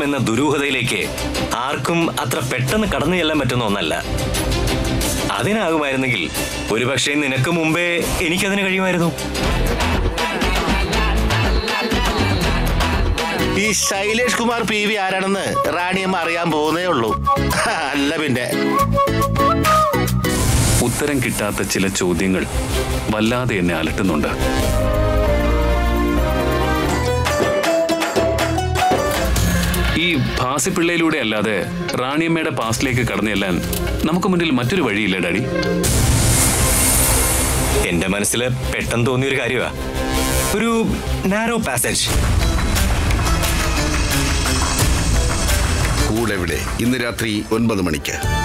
എന്ന ദുരൂഹതയിലേക്ക് ആർക്കും അത്ര പെട്ടെന്ന് കടന്നു ചെല്ലാൻ പറ്റുന്ന ഒന്നല്ല അതിനാകുമായിരുന്നെങ്കിൽ ഒരുപക്ഷെ നിനക്ക് മുമ്പേ എനിക്കതിന് കഴിയുമായിരുന്നു ഈ ശൈലേഷ് കുമാർ പി വി ആരാണെന്ന് റാണിയമ്മ അറിയാൻ പോകുന്നേ ഉള്ളൂ അല്ല പിന്നെ ഉത്തരം കിട്ടാത്ത ചില ചോദ്യങ്ങൾ വല്ലാതെ എന്നെ അലട്ടുന്നുണ്ട് ഈ ഭാസിപ്പിള്ളയിലൂടെ അല്ലാതെ റാണിയമ്മയുടെ പാസ്റ്റിലേക്ക് കടന്നു ചെല്ലാൻ നമുക്ക് മുന്നിൽ മറ്റൊരു വഴിയില്ല ഡാഡി എന്റെ മനസ്സിൽ പെട്ടെന്ന് തോന്നിയൊരു കാര്യമാ ഒരു നാരോ പാസേജ് കൂടെവിടെ ഇന്ന് രാത്രി ഒൻപത് മണിക്ക്